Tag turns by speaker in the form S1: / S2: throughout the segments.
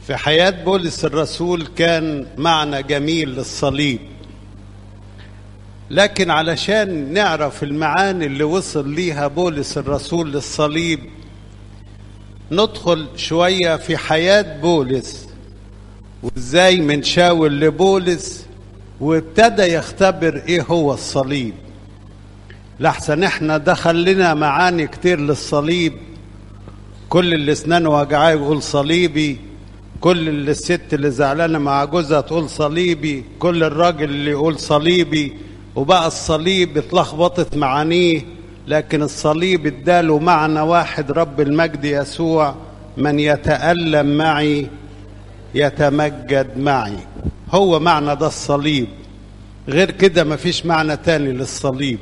S1: في حياة بولس الرسول كان معنى جميل للصليب لكن علشان نعرف المعاني اللي وصل ليها بولس الرسول للصليب ندخل شوية في حياة بولس وازاي من شاول لبولس وابتدى يختبر ايه هو الصليب لحسن احنا دخل لنا معاني كتير للصليب كل اللي اسنانه وجعاه يقول صليبي كل اللي الست اللي زعلانه مع جوزها تقول صليبي كل الراجل اللي يقول صليبي وبقى الصليب اتلخبطت معانيه لكن الصليب اداله معنى واحد رب المجد يسوع من يتألم معي يتمجد معي هو معنى ده الصليب غير كده مفيش معنى تاني للصليب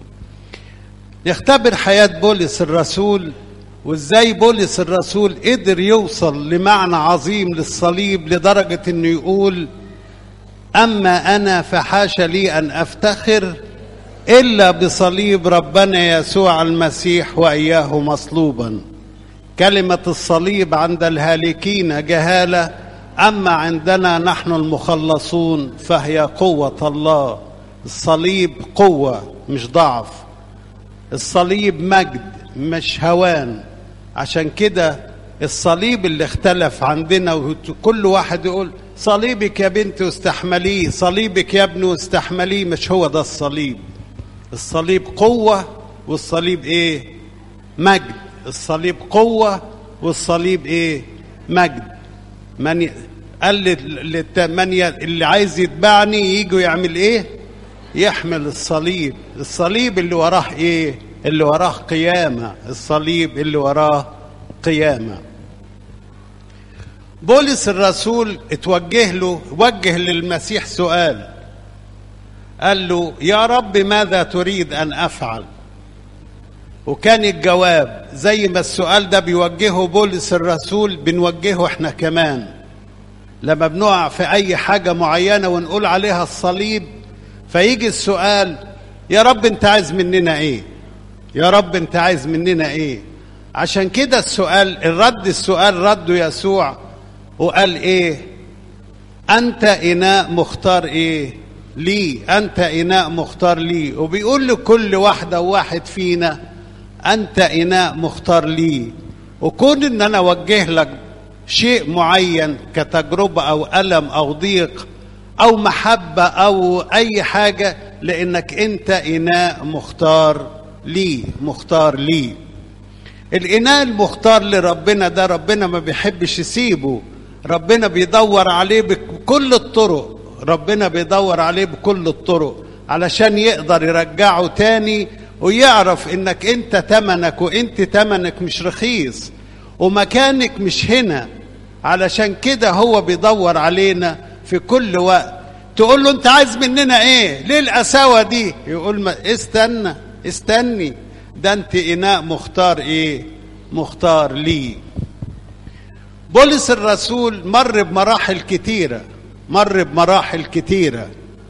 S1: نختبر حياة بولس الرسول وازاي بولس الرسول قدر يوصل لمعنى عظيم للصليب لدرجة انه يقول اما انا فحاش لي ان افتخر الا بصليب ربنا يسوع المسيح واياه مصلوبا كلمة الصليب عند الهالكين جهالة اما عندنا نحن المخلصون فهي قوة الله الصليب قوة مش ضعف الصليب مجد مش هوان عشان كده الصليب اللي اختلف عندنا وكل واحد يقول صليبك يا بنتي واستحمليه صليبك يا ابني واستحمليه مش هو ده الصليب الصليب قوة والصليب ايه مجد الصليب قوة والصليب ايه مجد من ي... قال من ي... اللي عايز يتبعني يجوا يعمل ايه يحمل الصليب الصليب اللي وراه ايه اللي وراه قيامة الصليب اللي وراه قيامة بولس الرسول اتوجه له وجه للمسيح سؤال قال له يا رب ماذا تريد أن أفعل وكان الجواب زي ما السؤال ده بيوجهه بولس الرسول بنوجهه احنا كمان لما بنقع في أي حاجة معينة ونقول عليها الصليب فيجي السؤال يا رب انت عايز مننا ايه يا رب انت عايز مننا ايه عشان كده السؤال الرد السؤال رده يسوع وقال ايه انت اناء مختار ايه لي انت اناء مختار لي وبيقول لكل واحده وواحد فينا انت اناء مختار لي وكون ان انا اوجه لك شيء معين كتجربه او الم او ضيق او محبه او اي حاجه لانك انت اناء مختار لي مختار لي الإناء المختار لربنا ده ربنا ما بيحبش يسيبه ربنا بيدور عليه بكل الطرق ربنا بيدور عليه بكل الطرق علشان يقدر يرجعه تاني ويعرف انك انت تمنك وانت تمنك مش رخيص ومكانك مش هنا علشان كده هو بيدور علينا في كل وقت تقول له انت عايز مننا ايه ليه القساوه دي يقول ما استنى استني ده انت اناء مختار ايه مختار لي بولس الرسول مر بمراحل كتيره مر بمراحل كتيره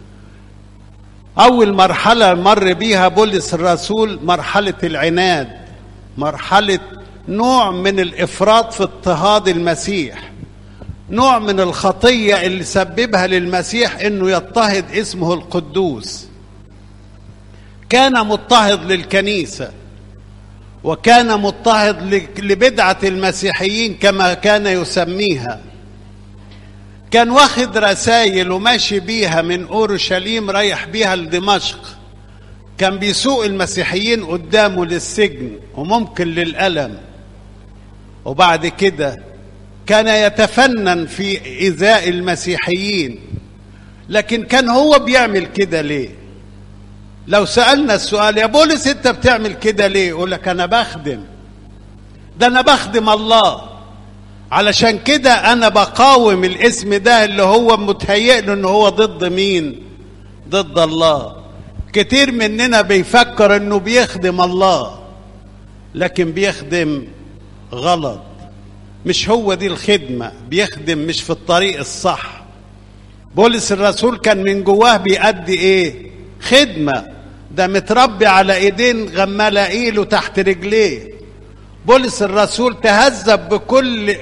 S1: اول مرحله مر بيها بولس الرسول مرحله العناد مرحله نوع من الافراط في اضطهاد المسيح نوع من الخطيه اللي سببها للمسيح انه يضطهد اسمه القدوس كان مضطهد للكنيسه وكان مضطهد لبدعه المسيحيين كما كان يسميها كان واخد رسائل وماشي بيها من اورشليم رايح بيها لدمشق كان بيسوق المسيحيين قدامه للسجن وممكن للالم وبعد كده كان يتفنن في ايذاء المسيحيين لكن كان هو بيعمل كده ليه لو سألنا السؤال يا بولس انت بتعمل كده ليه يقول لك انا بخدم ده انا بخدم الله علشان كده انا بقاوم الاسم ده اللي هو متهيئ له ان هو ضد مين ضد الله كتير مننا بيفكر انه بيخدم الله لكن بيخدم غلط مش هو دي الخدمة بيخدم مش في الطريق الصح بولس الرسول كان من جواه بيأدي ايه خدمة ده متربي على ايدين غمالائيل وتحت رجليه بولس الرسول تهذب بكل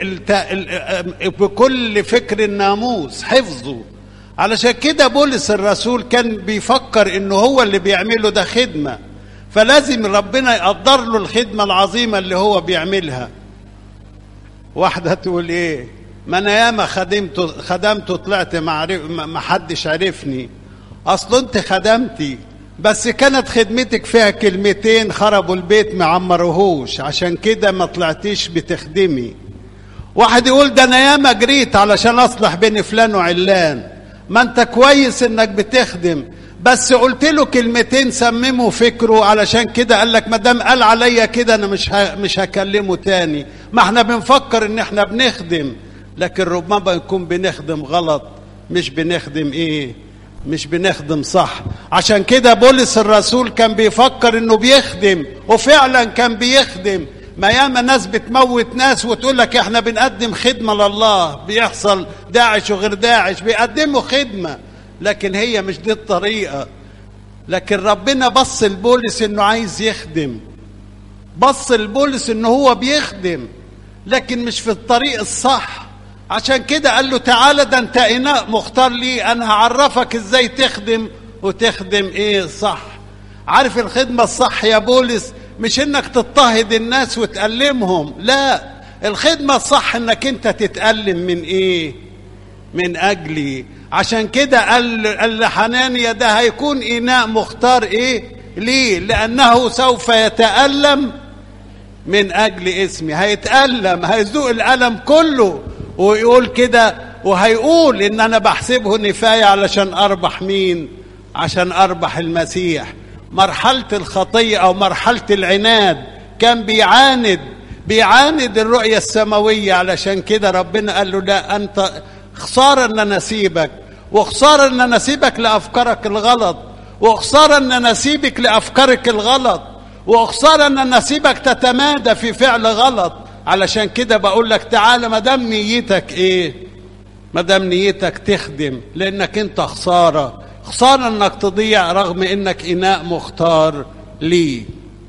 S1: بكل فكر الناموس حفظه علشان كده بولس الرسول كان بيفكر انه هو اللي بيعمله ده خدمه فلازم ربنا يقدر له الخدمه العظيمه اللي هو بيعملها واحده تقول ايه ما انا ياما خدمت خدمت وطلعت ما حدش عرفني اصل انت خدمتي بس كانت خدمتك فيها كلمتين خربوا البيت ما عمروهوش عشان كده ما طلعتيش بتخدمي واحد يقول ده انا ياما جريت علشان اصلح بين فلان وعلان ما انت كويس انك بتخدم بس قلت له كلمتين سمموا فكره علشان كده قال لك ما دام قال عليا كده انا مش ه... مش هكلمه تاني ما احنا بنفكر ان احنا بنخدم لكن ربما نكون بنخدم غلط مش بنخدم ايه مش بنخدم صح عشان كده بولس الرسول كان بيفكر انه بيخدم وفعلا كان بيخدم ما ياما ناس بتموت ناس وتقول لك احنا بنقدم خدمه لله بيحصل داعش وغير داعش بيقدموا خدمه لكن هي مش دي الطريقه لكن ربنا بص لبولس انه عايز يخدم بص لبولس انه هو بيخدم لكن مش في الطريق الصح عشان كده قال له تعالى ده انت اناء مختار لي انا هعرفك ازاي تخدم وتخدم ايه صح عارف الخدمه الصح يا بولس مش انك تضطهد الناس وتألمهم لا الخدمة الصح انك انت تتألم من ايه من اجلي عشان كده قال قال لحنانيا ده هيكون اناء مختار ايه ليه لانه سوف يتألم من اجل اسمي هيتألم هيذوق الألم كله ويقول كده وهيقول ان انا بحسبه نفاية علشان اربح مين عشان اربح المسيح مرحلة الخطية أو مرحلة العناد كان بيعاند بيعاند الرؤية السماوية علشان كده ربنا قال له لا أنت خسارة أن أنا أسيبك وخسارة أن أنا أسيبك لأفكارك الغلط وخسارة أن أنا أسيبك لأفكارك الغلط وخسارة أن أنا أسيبك تتمادى في فعل غلط علشان كده بقول لك تعالى ما دام نيتك إيه ما دام نيتك تخدم لأنك أنت خسارة خسارة انك تضيع رغم انك اناء مختار لي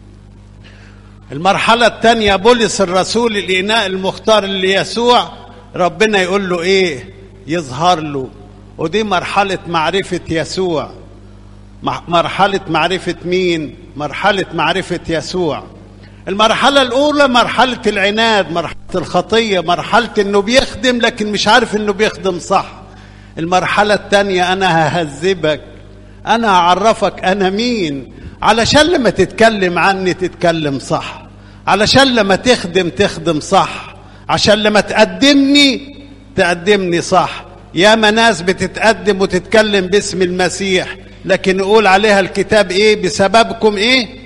S1: المرحلة الثانية بولس الرسول الاناء المختار ليسوع ربنا يقول له ايه يظهر له ودي مرحلة معرفة يسوع مرحلة معرفة مين مرحلة معرفة يسوع المرحلة الأولى مرحلة العناد مرحلة الخطية مرحلة إنه بيخدم لكن مش عارف إنه بيخدم صح المرحلة الثانية أنا ههذبك أنا هعرفك أنا مين علشان لما تتكلم عني تتكلم صح علشان لما تخدم تخدم صح عشان لما تقدمني تقدمني صح يا ناس بتتقدم وتتكلم باسم المسيح لكن يقول عليها الكتاب ايه بسببكم ايه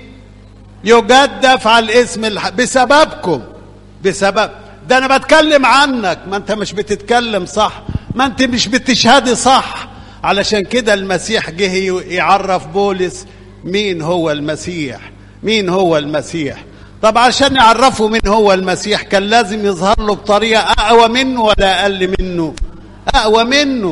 S1: يجدف على الاسم الح... بسببكم بسبب ده انا بتكلم عنك ما انت مش بتتكلم صح ما انت مش بتشهدي صح علشان كده المسيح جه يعرف بولس مين هو المسيح مين هو المسيح طب عشان يعرفوا مين هو المسيح كان لازم يظهر له بطريقة أقوى منه ولا أقل منه أقوى منه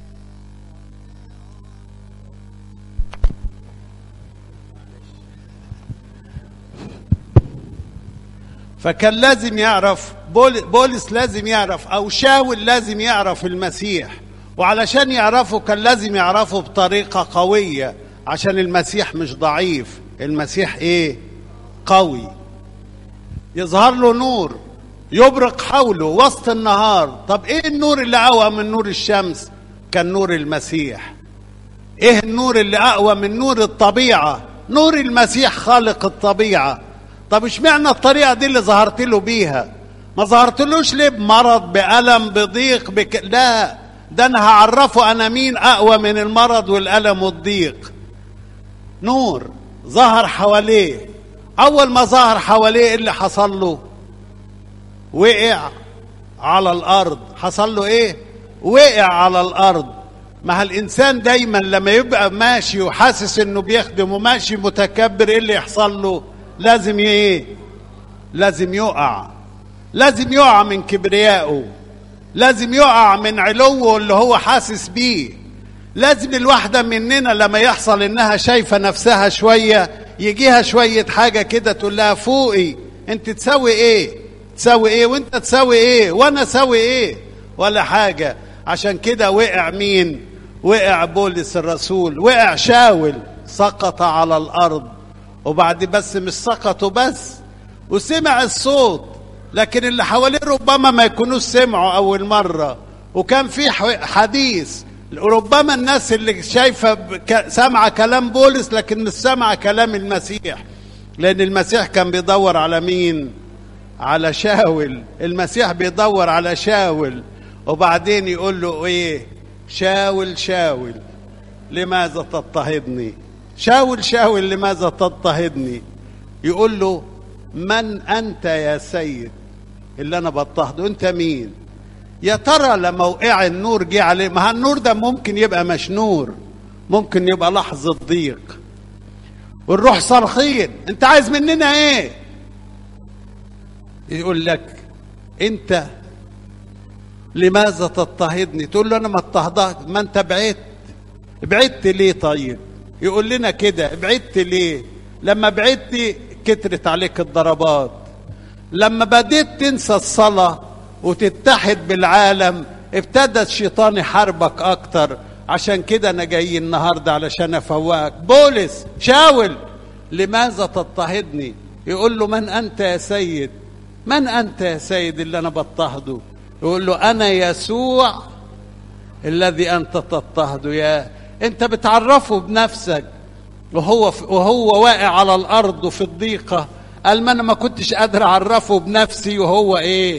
S1: فكان لازم يعرف بولس لازم يعرف أو شاول لازم يعرف المسيح وعلشان يعرفوا كان لازم يعرفوا بطريقة قوية عشان المسيح مش ضعيف المسيح ايه قوي يظهر له نور يبرق حوله وسط النهار طب ايه النور اللي اقوى من نور الشمس كان نور المسيح ايه النور اللي اقوى من نور الطبيعة نور المسيح خالق الطبيعة طب اشمعنى الطريقة دي اللي ظهرت له بيها ما ظهرتلوش ليه بمرض بألم بضيق بك... لا ده انا هعرفه انا مين اقوى من المرض والالم والضيق نور ظهر حواليه اول ما ظهر حواليه ايه اللي حصل له وقع على الارض حصل له ايه وقع على الارض ما الانسان دايما لما يبقى ماشي وحاسس انه بيخدم وماشي متكبر ايه اللي يحصل له لازم ايه لازم يقع لازم يقع من كبريائه لازم يقع من علوه اللي هو حاسس بيه لازم الواحدة مننا لما يحصل انها شايفة نفسها شوية يجيها شوية حاجة كده تقول لها فوقي انت تسوي ايه تسوي ايه وانت تسوي ايه وانا اسوي ايه ولا حاجه عشان كده وقع مين وقع بولس الرسول وقع شاول سقط على الارض وبعد بس مش سقطوا بس وسمع الصوت لكن اللي حواليه ربما ما يكونوش سمعوا اول مره وكان في حديث ربما الناس اللي شايفه سامعه كلام بولس لكن مش سامعه كلام المسيح لان المسيح كان بيدور على مين على شاول المسيح بيدور على شاول وبعدين يقول له ايه شاول شاول لماذا تضطهدني شاول شاول لماذا تضطهدني يقول له من انت يا سيد اللي انا بضطهده انت مين يا ترى لما وقع النور جه عليه ما النور ده ممكن يبقى مش نور ممكن يبقى لحظه ضيق والروح صارخين انت عايز مننا ايه يقول لك انت لماذا تضطهدني تقول له انا ما اضطهدك ما انت بعدت بعدت ليه طيب يقول لنا كده بعدت ليه لما بعدت كترت عليك الضربات لما بديت تنسى الصلاة وتتحد بالعالم ابتدى الشيطان يحاربك اكتر عشان كده انا جاي النهارده علشان افوقك بولس شاول لماذا تضطهدني يقول له من انت يا سيد من انت يا سيد اللي انا بضطهده يقول له انا يسوع الذي انت تضطهده يا انت بتعرفه بنفسك وهو وهو واقع على الارض وفي الضيقه قال ما انا ما كنتش قادر اعرفه بنفسي وهو ايه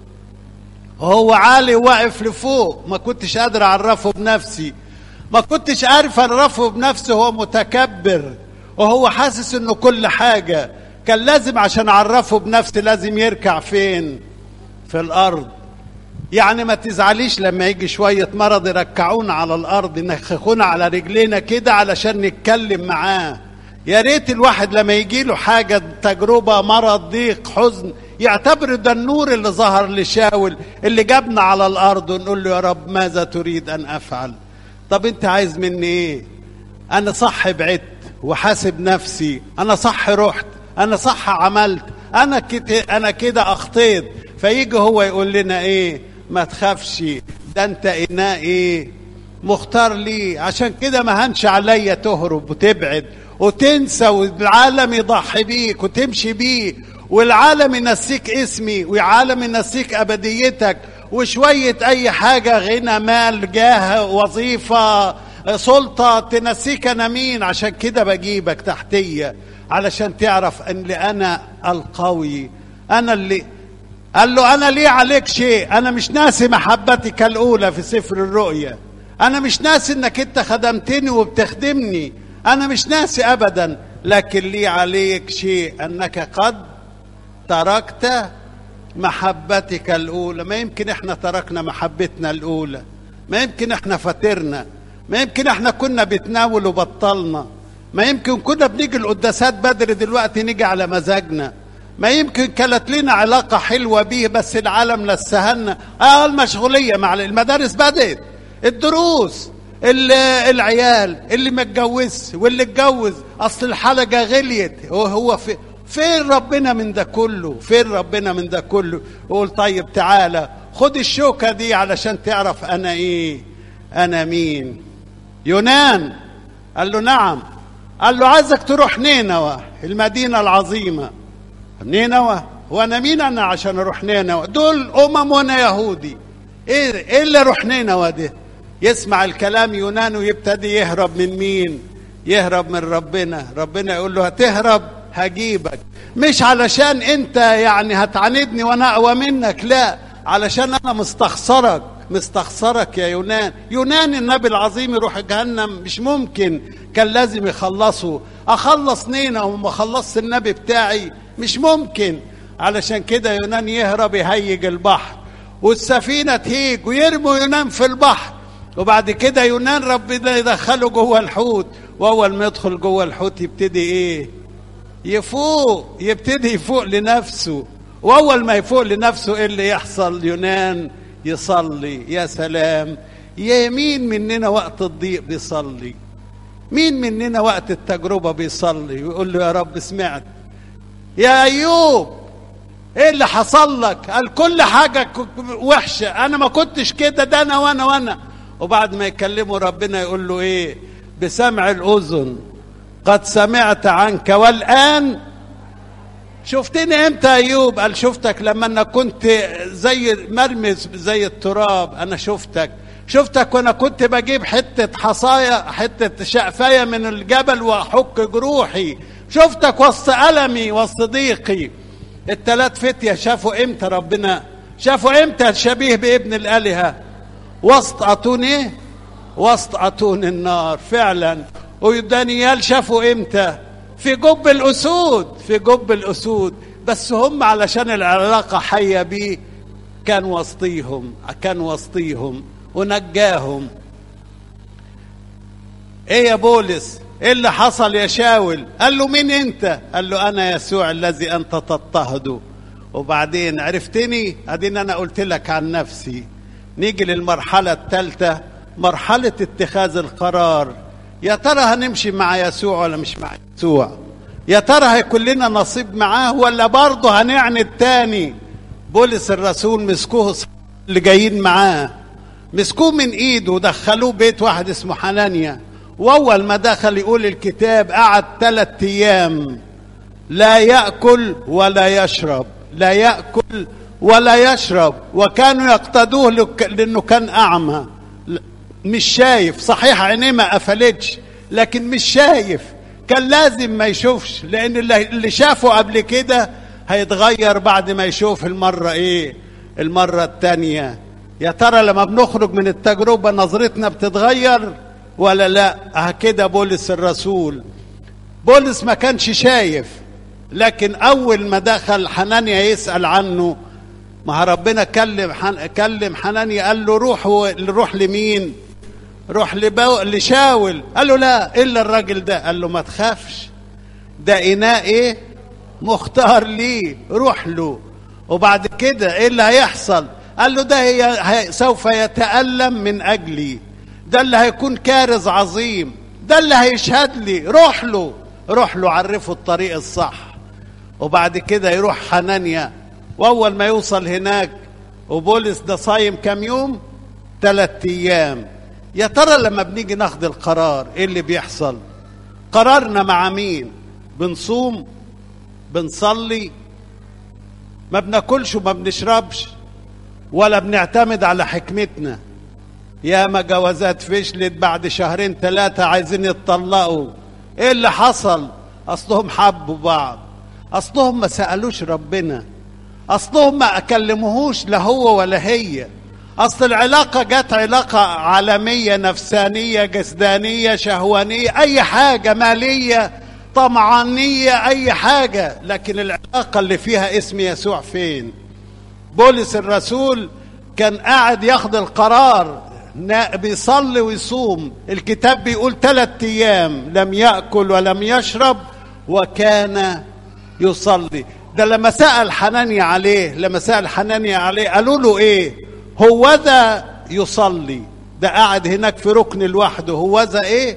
S1: وهو عالي واقف لفوق ما كنتش قادر اعرفه بنفسي ما كنتش عارف اعرفه بنفسي هو متكبر وهو حاسس انه كل حاجه كان لازم عشان اعرفه بنفسي لازم يركع فين في الارض يعني ما تزعليش لما يجي شوية مرض يركعونا على الأرض ينخخونا على رجلينا كده علشان نتكلم معاه يا ريت الواحد لما يجي له حاجة تجربة مرض ضيق حزن يعتبر ده النور اللي ظهر لشاول اللي جابنا على الأرض ونقول له يا رب ماذا تريد أن أفعل طب أنت عايز مني إيه أنا صح بعدت وحاسب نفسي أنا صح رحت أنا صح عملت أنا كده أنا كده أخطيت فيجي هو يقول لنا إيه ما تخافش ده انت اناء ايه مختار لي عشان كده ما هنش عليا تهرب وتبعد وتنسى والعالم يضحي بيك وتمشي بيه والعالم ينسيك اسمي والعالم ينسيك ابديتك وشويه اي حاجه غنى مال جاه وظيفه سلطه تنسيك انا مين عشان كده بجيبك تحتيه علشان تعرف ان انا القوي انا اللي قال له انا ليه عليك شيء انا مش ناسي محبتك الاولى في سفر الرؤيا انا مش ناسي انك انت خدمتني وبتخدمني انا مش ناسي ابدا لكن لي عليك شيء انك قد تركت محبتك الاولى ما يمكن احنا تركنا محبتنا الاولى ما يمكن احنا فاترنا ما يمكن احنا كنا بتناول وبطلنا ما يمكن كنا بنيجي القداسات بدري دلوقتي نيجي على مزاجنا ما يمكن كانت لنا علاقة حلوة بيه بس العالم لسهلنا اه المشغولية مع المدارس بدأت الدروس العيال اللي ما اتجوزش واللي اتجوز اصل الحلقة غليت هو هو في فين ربنا من ده كله فين ربنا من ده كله يقول طيب تعالى خد الشوكة دي علشان تعرف انا ايه انا مين يونان قال له نعم قال له عايزك تروح نينوى المدينة العظيمة نينوى وانا مين انا عشان اروح نينوى دول امم وانا يهودي ايه ايه اللي اروح نينوى ده يسمع الكلام يونان ويبتدي يهرب من مين يهرب من ربنا ربنا يقول له هتهرب هجيبك مش علشان انت يعني هتعاندني وانا اقوى منك لا علشان انا مستخسرك مستخسرك يا يونان يونان النبي العظيم يروح جهنم مش ممكن كان لازم يخلصه اخلص نينا وما خلصت النبي بتاعي مش ممكن علشان كده يونان يهرب يهيج البحر والسفينة تهيج ويرموا يونان في البحر وبعد كده يونان ربنا يدخله جوه الحوت واول ما يدخل جوه الحوت يبتدي ايه يفوق يبتدي يفوق لنفسه واول ما يفوق لنفسه ايه اللي يحصل يونان يصلي يا سلام يا مين مننا وقت الضيق بيصلي مين مننا وقت التجربه بيصلي ويقول له يا رب سمعت يا ايوب ايه اللي حصل لك قال كل حاجة وحشة انا ما كنتش كده ده انا وانا وانا وبعد ما يكلمه ربنا يقول له ايه بسمع الاذن قد سمعت عنك والان شفتني امتى يا ايوب قال شفتك لما انا كنت زي مرمي زي التراب انا شفتك شفتك وانا كنت بجيب حته حصايه حته شقفايه من الجبل واحك جروحي شفتك وسط المي وسط ضيقي التلات فتيه شافوا امتى ربنا شافوا امتى شبيه بابن الالهه وسط اتون ايه وسط اتون النار فعلا ودانيال شافوا امتى في جب الاسود في جب الاسود بس هم علشان العلاقه حيه بيه كان وسطيهم كان وسطيهم ونجاهم ايه يا بولس ايه اللي حصل يا شاول قال له مين انت قال له انا يسوع الذي انت تضطهده وبعدين عرفتني ادين انا قلت لك عن نفسي نيجي للمرحله الثالثه مرحله اتخاذ القرار يا ترى هنمشي مع يسوع ولا مش مع يسوع يا ترى هيكون لنا نصيب معاه ولا برضه هنعند تاني بولس الرسول مسكوه اللي جايين معاه مسكوه من ايده ودخلوه بيت واحد اسمه حنانيا واول ما دخل يقول الكتاب قعد ثلاث ايام لا ياكل ولا يشرب لا ياكل ولا يشرب وكانوا يقتدوه لانه كان اعمى مش شايف صحيح عينيه ما قفلتش لكن مش شايف كان لازم ما يشوفش لان اللي شافه قبل كده هيتغير بعد ما يشوف المره ايه المره الثانيه يا ترى لما بنخرج من التجربه نظرتنا بتتغير ولا لا كده بولس الرسول بولس ما كانش شايف لكن اول ما دخل حنانيا يسال عنه ما ربنا كلم حن... كلم حنانيا قال له روح و... روح لمين روح لبو... لشاول قال له لا الا الراجل ده قال له ما تخافش ده اناء ايه مختار ليه روح له وبعد كده ايه اللي هيحصل قال له ده هي... هي... سوف يتألم من اجلي ده اللي هيكون كارز عظيم ده اللي هيشهد لي روح له روح له عرفه الطريق الصح وبعد كده يروح حنانيا واول ما يوصل هناك وبولس ده صايم كام يوم ثلاث ايام يا ترى لما بنيجي ناخد القرار ايه اللي بيحصل قرارنا مع مين بنصوم بنصلي ما بناكلش وما بنشربش ولا بنعتمد على حكمتنا يا ما جوازات فشلت بعد شهرين ثلاثة عايزين يتطلقوا ايه اللي حصل اصلهم حبوا بعض اصلهم ما سألوش ربنا اصلهم ما اكلموهوش لا هو ولا هي اصل العلاقه جت علاقه عالميه نفسانيه جسدانيه شهوانيه اي حاجه ماليه طمعانيه اي حاجه لكن العلاقه اللي فيها اسم يسوع فين بولس الرسول كان قاعد ياخد القرار بيصلي ويصوم الكتاب بيقول ثلاث ايام لم ياكل ولم يشرب وكان يصلي ده لما سأل حنانيا عليه لما سأل حنانيا عليه قالوا له ايه هو ذا يصلي ده قاعد هناك في ركن لوحده هو ذا ايه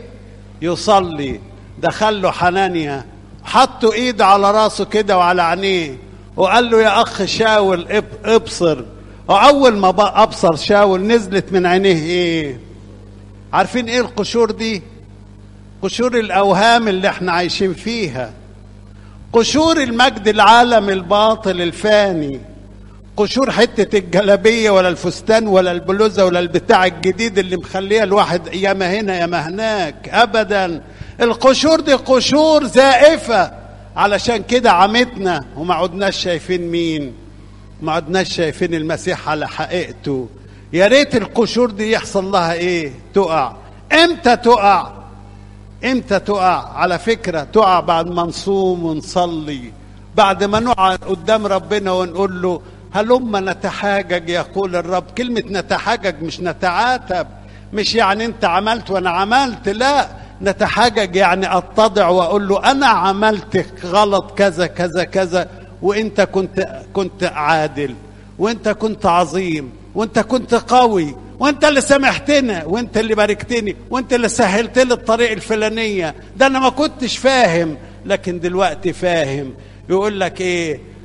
S1: يصلي دخل له حنانيا حطوا ايد على راسه كده وعلى عينيه وقال له يا اخ شاول ابصر واول ما بقى ابصر شاول نزلت من عينيه ايه عارفين ايه القشور دي قشور الاوهام اللي احنا عايشين فيها قشور المجد العالم الباطل الفاني قشور حتة الجلابية ولا الفستان ولا البلوزة ولا البتاع الجديد اللي مخليها الواحد يا ما هنا يا ما هناك أبدا القشور دي قشور زائفة علشان كده عمتنا وما عدناش شايفين مين ما عدناش شايفين المسيح على حقيقته يا ريت القشور دي يحصل لها ايه تقع امتى تقع امتى تقع على فكرة تقع بعد ما نصوم ونصلي بعد ما نقعد قدام ربنا ونقول له هلما نتحاجج يقول الرب كلمة نتحاجج مش نتعاتب مش يعني انت عملت وانا عملت لا نتحاجج يعني اتضع واقول له انا عملت غلط كذا كذا كذا وانت كنت كنت عادل وانت كنت عظيم وانت كنت قوي وانت اللي سامحتنا وانت اللي باركتني وانت اللي سهلت لي الطريق الفلانيه ده انا ما كنتش فاهم لكن دلوقتي فاهم يقول لك ايه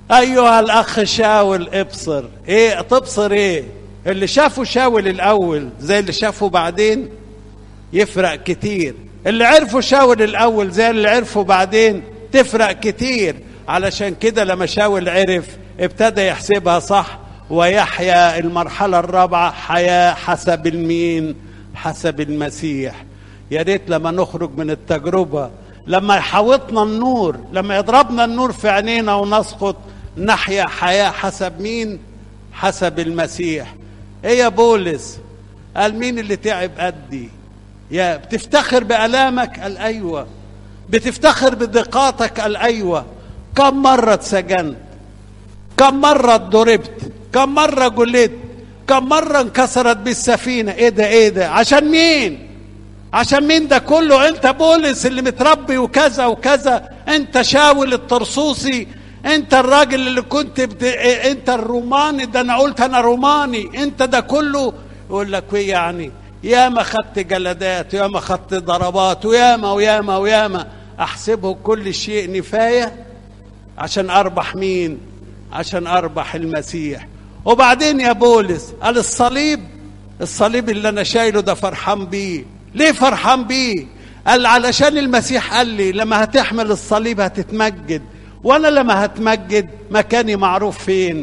S1: ايها الاخ شاول ابصر ايه تبصر ايه اللي شافه شاول الاول زي اللي شافه بعدين يفرق كتير اللي عرفوا شاول الاول زي اللي عرفوا بعدين تفرق كتير علشان كده لما شاول عرف ابتدى يحسبها صح ويحيا المرحلة الرابعة حياة حسب المين حسب المسيح يا ريت لما نخرج من التجربة لما يحوطنا النور لما يضربنا النور في عينينا ونسقط نحيا حياة حسب مين حسب المسيح ايه يا بولس قال مين اللي تعب قدي يا بتفتخر بألامك قال أيوة بتفتخر بضيقاتك قال أيوة كم مرة اتسجنت كم مرة اتضربت كم مرة جلدت كم مرة انكسرت بالسفينة ايه ده ايه ده عشان مين عشان مين ده كله انت بولس اللي متربي وكذا وكذا انت شاول الطرسوسي انت الراجل اللي كنت بت... انت الروماني ده انا قلت انا روماني انت ده كله يقول لك ايه يعني ياما خدت جلدات وياما خدت ضربات وياما وياما وياما احسبه كل شيء نفايه عشان اربح مين عشان اربح المسيح وبعدين يا بولس قال الصليب الصليب اللي انا شايله ده فرحان بيه ليه فرحان بيه قال علشان المسيح قال لي لما هتحمل الصليب هتتمجد وانا لما هتمجد مكاني معروف فين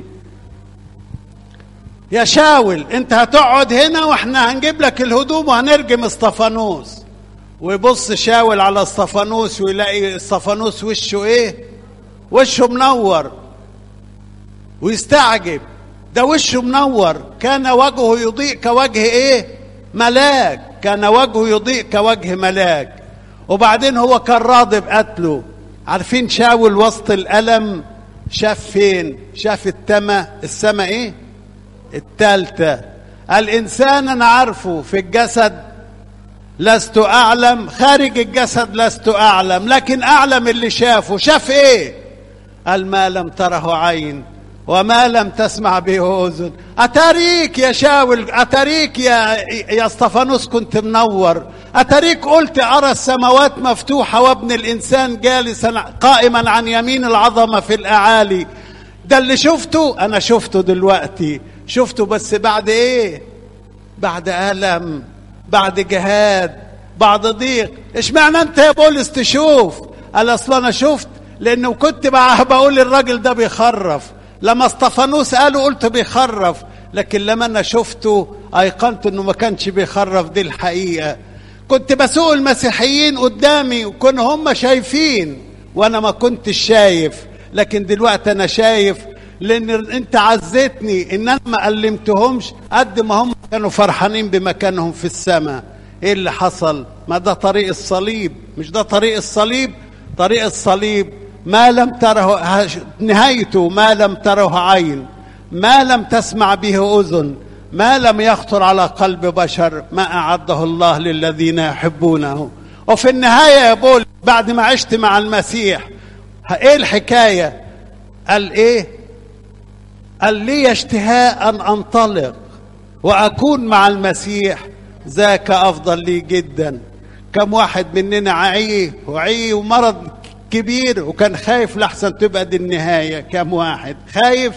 S1: يا شاول انت هتقعد هنا واحنا هنجيب لك الهدوم وهنرجم اسطفانوس ويبص شاول على اسطفانوس ويلاقي اسطفانوس وشه ايه وشه منور ويستعجب ده وشه منور كان وجهه يضيء كوجه ايه ملاك كان وجهه يضيء كوجه ملاك وبعدين هو كان راضي بقتله عارفين شاول وسط الألم شاف فين شاف التما السما ايه التالتة الإنسان أنا عارفه في الجسد لست أعلم خارج الجسد لست أعلم لكن أعلم اللي شافه شاف إيه قال ما لم تره عين وما لم تسمع به أذن أتاريك يا شاول أتاريك يا يا اسطفانوس كنت منور أتاريك قلت أرى السماوات مفتوحة وابن الإنسان جالسا قائما عن يمين العظمة في الأعالي ده اللي شفته أنا شفته دلوقتي شفته بس بعد إيه بعد ألم بعد جهاد بعد ضيق اشمعنى أنت يا بولس تشوف قال أصل أنا شفت لأنه كنت بقول الراجل ده بيخرف لما اسطفانوس قالوا قلت بيخرف لكن لما انا شفته ايقنت انه ما كانش بيخرف دي الحقيقه كنت بسوق المسيحيين قدامي وكانوا هم شايفين وانا ما كنتش شايف لكن دلوقتي انا شايف لان انت عزتني ان انا ما ألمتهمش قد ما هم كانوا فرحانين بمكانهم في السماء ايه اللي حصل ما ده طريق الصليب مش ده طريق الصليب طريق الصليب ما لم تره نهايته ما لم تره عين ما لم تسمع به اذن ما لم يخطر على قلب بشر ما اعده الله للذين يحبونه وفي النهايه يا بول بعد ما عشت مع المسيح ايه الحكايه قال ايه قال لي اشتهاء ان انطلق واكون مع المسيح ذاك افضل لي جدا كم واحد مننا عيه وعيه ومرض كبير وكان خايف لحسن تبقى دي النهاية كم واحد خايف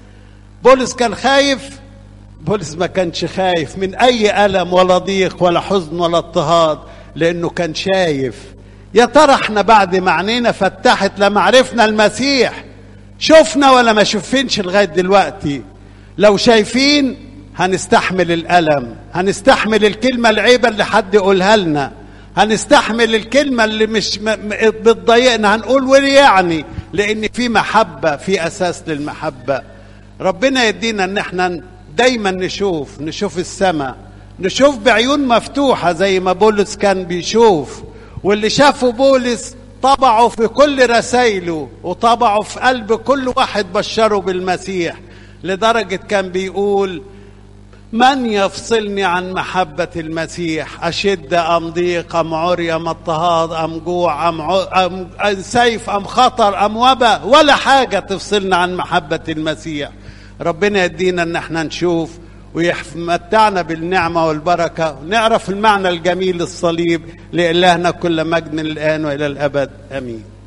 S1: بولس كان خايف بولس ما كانش خايف من أي ألم ولا ضيق ولا حزن ولا اضطهاد لأنه كان شايف يا ترى احنا بعد ما عينينا فتحت لما عرفنا المسيح شفنا ولا ما شوفينش لغاية دلوقتي لو شايفين هنستحمل الألم هنستحمل الكلمة العيبة اللي حد يقولها لنا هنستحمل الكلمة اللي مش بتضايقنا هنقول وليه يعني لأن في محبة في أساس للمحبة ربنا يدينا إن احنا دايما نشوف نشوف السماء نشوف بعيون مفتوحة زي ما بولس كان بيشوف واللي شافه بولس طبعه في كل رسائله وطبعه في قلب كل واحد بشره بالمسيح لدرجة كان بيقول من يفصلني عن محبة المسيح أشد أم ضيق أم عري أم اضطهاد أم جوع أم, أم سيف أم خطر أم وباء ولا حاجة تفصلنا عن محبة المسيح ربنا يدينا أن احنا نشوف ويمتعنا بالنعمة والبركة نعرف المعنى الجميل للصليب لإلهنا كل مجد الآن وإلى الأبد آمين